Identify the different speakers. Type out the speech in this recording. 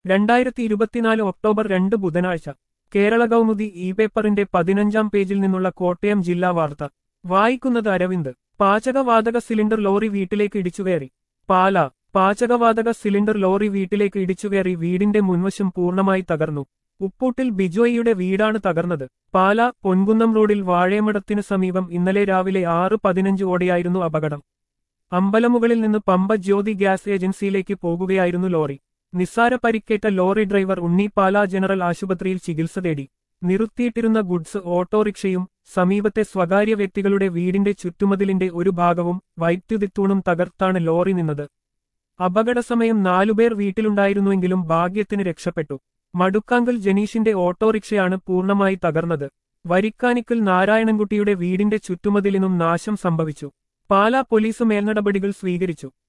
Speaker 1: രണ്ടായിരത്തി ഇരുപത്തിനാല് ഒക്ടോബർ രണ്ട് ബുധനാഴ്ച കേരള കൗമുദി ഇ പേപ്പറിന്റെ പതിനഞ്ചാം പേജിൽ നിന്നുള്ള കോട്ടയം ജില്ലാ വാർത്ത വായിക്കുന്നത് അരവിന്ദ് പാചകവാതക സിലിണ്ടർ ലോറി വീട്ടിലേക്ക് ഇടിച്ചുകയറി പാല പാചകവാതക സിലിണ്ടർ ലോറി വീട്ടിലേക്ക് ഇടിച്ചുകയറി വീടിന്റെ മുൻവശം പൂർണ്ണമായി തകർന്നു ഉപ്പൂട്ടിൽ ബിജോയിയുടെ വീടാണ് തകർന്നത് പാല പൊൻകുന്നം റോഡിൽ വാഴയമടത്തിനു സമീപം ഇന്നലെ രാവിലെ ആറ് പതിനഞ്ച് ഓടെയായിരുന്നു അപകടം അമ്പലമുകളിൽ നിന്ന് പമ്പ ജ്യോതി ഗ്യാസ് ഏജൻസിയിലേക്ക് പോകുകയായിരുന്നു ലോറി നിസ്സാര പരിക്കേറ്റ ലോറി ഡ്രൈവർ ഉണ്ണിപ്പാല ജനറൽ ആശുപത്രിയിൽ ചികിത്സ തേടി നിർത്തിയിട്ടിരുന്ന ഗുഡ്സ് ഓട്ടോറിക്ഷയും സമീപത്തെ സ്വകാര്യ വ്യക്തികളുടെ വീടിന്റെ ചുറ്റുമതിലിന്റെ ഒരു ഭാഗവും വൈദ്യുതിത്തൂണും തകർത്താണ് ലോറി നിന്നത് അപകടസമയം നാലുപേർ വീട്ടിലുണ്ടായിരുന്നുവെങ്കിലും ഭാഗ്യത്തിന് രക്ഷപ്പെട്ടു മടുക്കാങ്കൽ ജനീഷിന്റെ ഓട്ടോറിക്ഷയാണ് പൂർണ്ണമായി തകർന്നത് വരിക്കാനിക്കൽ നാരായണൻകുട്ടിയുടെ വീടിന്റെ ചുറ്റുമതിലിനും നാശം സംഭവിച്ചു പാലാ പോലീസ് മേൽനടപടികൾ സ്വീകരിച്ചു